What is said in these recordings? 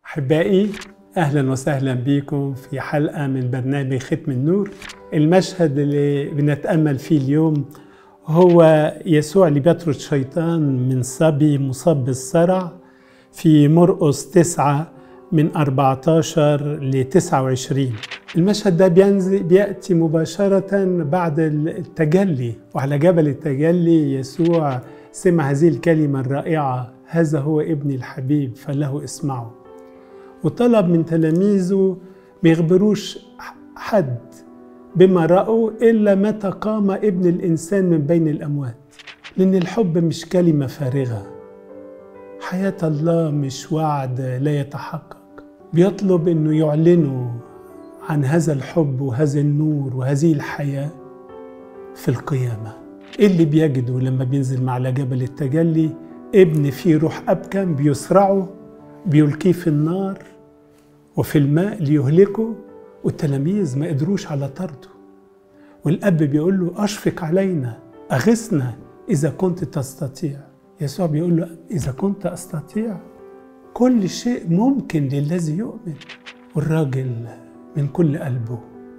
أحبائي أهلا وسهلا بكم في حلقة من برنامج ختم النور المشهد اللي بنتأمل فيه اليوم هو يسوع اللي بيطرد شيطان من صبي مصاب بالصرع في مرقس تسعة من 14 ل 29 المشهد ده بينزل بيأتي مباشرة بعد التجلي وعلى جبل التجلي يسوع سمع هذه الكلمة الرائعة هذا هو ابني الحبيب فله اسمعوا وطلب من تلاميذه ما يخبروش حد بما رأوا إلا متى قام ابن الإنسان من بين الأموات لأن الحب مش كلمة فارغة حياة الله مش وعد لا يتحقق بيطلب إنه يعلنوا عن هذا الحب وهذا النور وهذه الحياة في القيامة إيه اللي بيجده لما بينزل مع على جبل التجلي ابن فيه روح أبكم بيسرعه بيلقيه في النار وفي الماء ليهلكه والتلاميذ ما قدروش على طرده والأب بيقول له أشفق علينا أغثنا إذا كنت تستطيع يسوع بيقول له إذا كنت أستطيع كل شيء ممكن للذي يؤمن والراجل من كل قلبه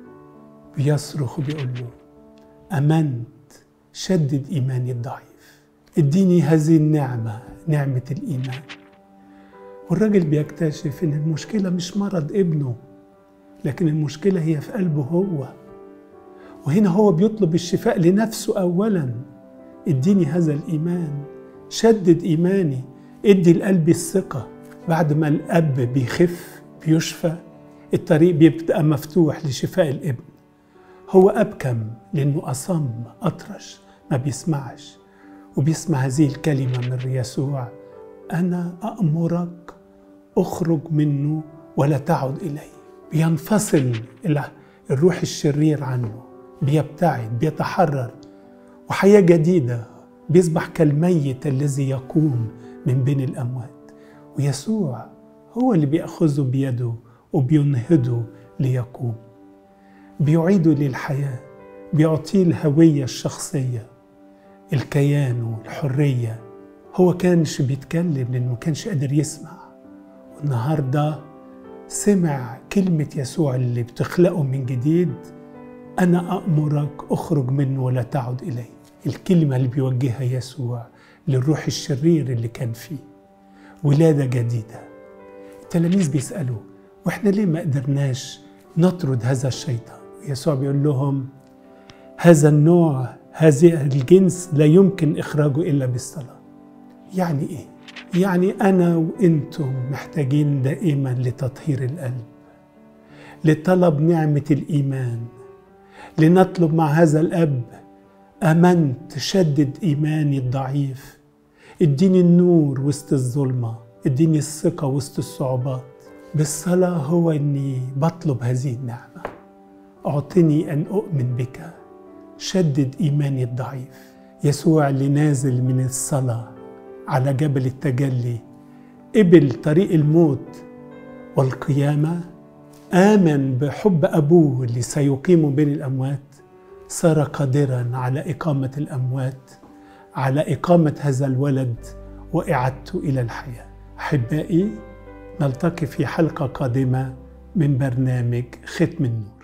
بيصرخ وبيقول له أمنت شدد إيماني الضعيف اديني هذه النعمة نعمة الإيمان والراجل بيكتشف إن المشكلة مش مرض ابنه لكن المشكلة هي في قلبه هو وهنا هو بيطلب الشفاء لنفسه أولا اديني هذا الإيمان شدد إيماني ادي لقلبي الثقة بعد ما الأب بيخف بيشفى الطريق بيبقى مفتوح لشفاء الابن هو أبكم لأنه أصم أطرش ما بيسمعش وبيسمع هذه الكلمة من يسوع أنا أأمرك اخرج منه ولا تعد إليه بينفصل الروح الشرير عنه بيبتعد بيتحرر وحياة جديدة بيصبح كالميت الذي يقوم من بين الأموات ويسوع هو اللي بيأخذه بيده وبينهضه ليقوم بيعيده للحياة بيعطيه الهوية الشخصية الكيان والحرية هو كانش بيتكلم لأنه ما كانش قادر يسمع والنهاردة سمع كلمة يسوع اللي بتخلقه من جديد أنا أأمرك أخرج منه ولا تعد إليه الكلمة اللي بيوجهها يسوع للروح الشرير اللي كان فيه ولادة جديدة التلاميذ بيسألوا وإحنا ليه ما قدرناش نطرد هذا الشيطان يسوع بيقول لهم هذا النوع هذا الجنس لا يمكن إخراجه إلا بالصلاة يعني إيه؟ يعني أنا وإنتم محتاجين دائما لتطهير القلب لطلب نعمة الإيمان لنطلب مع هذا الأب أمنت شدد إيماني الضعيف اديني النور وسط الظلمة اديني الثقة وسط الصعوبات بالصلاة هو أني بطلب هذه النعمة أعطني أن أؤمن بك شدد إيماني الضعيف يسوع اللي نازل من الصلاة على جبل التجلي قبل طريق الموت والقيامة آمن بحب أبوه اللي سيقيم بين الأموات صار قادرا على إقامة الأموات على إقامة هذا الولد وإعادته إلى الحياة أحبائي نلتقي في حلقة قادمة من برنامج ختم النور